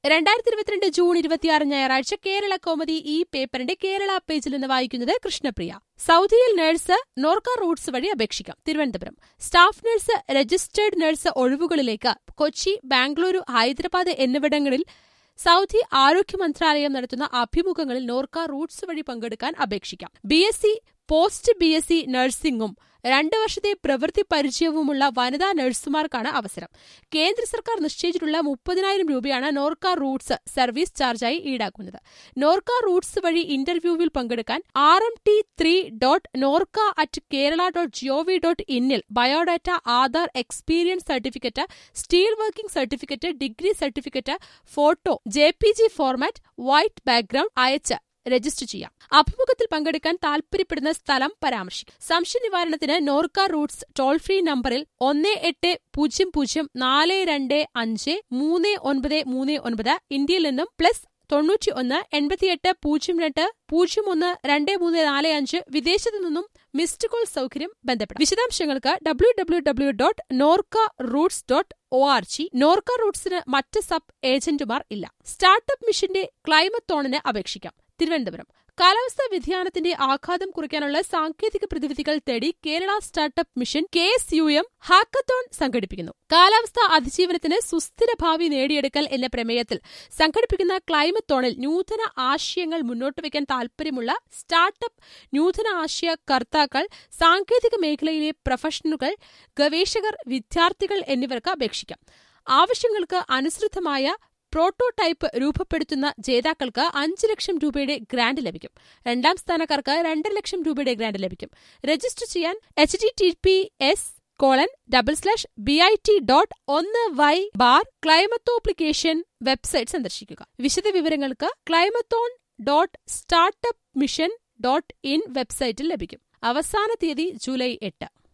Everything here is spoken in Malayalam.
രണ്ടായിരത്തി ഇരുപത്തിരണ്ട് ജൂൺ ഇരുപത്തിയാറ് ഞായറാഴ്ച കേരള കോമഡി ഈ പേപ്പറിന്റെ കേരള പേജിൽ നിന്ന് വായിക്കുന്നത് കൃഷ്ണപ്രിയ സൗദിയിൽ നഴ്സ് നോർക്ക റൂട്ട്സ് വഴി അപേക്ഷിക്കാം Thiruvananthapuram staff nurse registered nurse ഒഴിവുകളിലേക്ക് കൊച്ചി ബാംഗ്ലൂരു ഹൈദരാബാദ് എന്നിവിടങ്ങളിൽ സൗദി ആരോഗ്യ മന്ത്രാലയം നടത്തുന്ന അഭിമുഖങ്ങളിൽ നോർക്ക റൂട്ട്സ് വഴി പങ്കെടുക്കാൻ അപേക്ഷിക്കാം B S C post B S C നഴ്സിംഗും രണ്ട് വർഷത്തെ പ്രവൃത്തി പരിചയവുമുള്ള വനിതാ നഴ്സുമാർക്കാണ് അവസരം കേന്ദ്ര സർക്കാർ നിശ്ചയിച്ചിട്ടുള്ള മുപ്പതിനായിരം രൂപയാണ് നോർക്ക റൂട്ട്സ് സർവീസ് ചാർജായി ഈടാക്കുന്നത് നോർക്ക റൂട്ട്സ് വഴി ഇന്റർവ്യൂവിൽ പങ്കെടുക്കാൻ R M T three dot Norka at Kerala dot gov dot ഇന്നിൽ biodata Aadhaar experience certificate still working certificate degree certificate photo J P G format white background അയച്ച് രജിസ്റ്റർ ചെയ്യാം അഭിമുഖത്തിൽ പങ്കെടുക്കാൻ താൽപര്യപ്പെടുന്ന സ്ഥലം പരാമർശിക്കും സംശയ നിവാരണത്തിന് നോർക്ക റൂട്ട്സ് ടോൾ ഫ്രീ നമ്പറിൽ ഒന്ന് എട്ട് പൂജ്യം പൂജ്യം നാല് രണ്ട് അഞ്ച് മൂന്ന് ഒൻപത് മൂന്ന് ഒൻപത് ഇന്ത്യയിൽ നിന്നും പ്ലസ് തൊണ്ണൂറ്റി ഒന്ന് എൺപത്തിയെട്ട് പൂജ്യം രണ്ട് പൂജ്യം ഒന്ന് രണ്ട് മൂന്ന് നാല് അഞ്ച് വിദേശത്തു നിന്നും മിസ്ഡ് കോൾ സൗകര്യം ബന്ധപ്പെടാം വിശദാംശങ്ങൾക്ക് W W W dot Norka roots dot O R G Norka റൂട്ട്സിന് മറ്റ് സബ് ഏജന്റുമാർ ഇല്ല സ്റ്റാർട്ടപ്പ് മിഷന്റെ ക്ലൈമത്തോണിന് അപേക്ഷിക്കാം തിരുവനന്തപുരം കാലാവസ്ഥാ വ്യതിയാനത്തിന്റെ ആഘാതം കുറയ്ക്കാനുള്ള സാങ്കേതിക പ്രതിവിധികൾ തേടി Kerala startup mission K S U M hackathon സംഘടിപ്പിക്കുന്നു കാലാവസ്ഥാ അതിജീവനത്തിന് സുസ്ഥിര ഭാവി നേടിയെടുക്കൽ എന്ന പ്രമേയത്തിൽ സംഘടിപ്പിക്കുന്ന ക്ലൈമത്തോണിൽ നൂതന ആശയങ്ങൾ മുന്നോട്ട് വയ്ക്കാൻ താൽപര്യമുള്ള സ്റ്റാർട്ടപ്പ് നൂതന ആശയ കർത്താക്കൾ സാങ്കേതിക മേഖലയിലെ പ്രൊഫഷണലുകൾ ഗവേഷകർ വിദ്യാർത്ഥികൾ എന്നിവർക്ക് അപേക്ഷിക്കാം ആവശ്യങ്ങൾക്ക് അനുസൃതമായ പ്രോട്ടോടൈപ്പ് രൂപപ്പെടുത്തുന്ന ജേതാക്കൾക്ക് അഞ്ച് ലക്ഷം രൂപയുടെ ഗ്രാന്റ് ലഭിക്കും രണ്ടാം സ്ഥാനക്കാർക്ക് രണ്ടര ലക്ഷം രൂപയുടെ ഗ്രാന്റ് ലഭിക്കും രജിസ്റ്റർ ചെയ്യാൻ H T T P S colon double slash B I T dot ഒന്ന് വൈ ബാർ ക്ലൈമത്തോപ്ലിക്കേഷൻ വെബ്സൈറ്റ് സന്ദർശിക്കുക വിശദവിവരങ്ങൾക്ക് climathon dot startup mission dot in വെബ്സൈറ്റിൽ ലഭിക്കും അവസാന തീയതി ജൂലൈ എട്ട്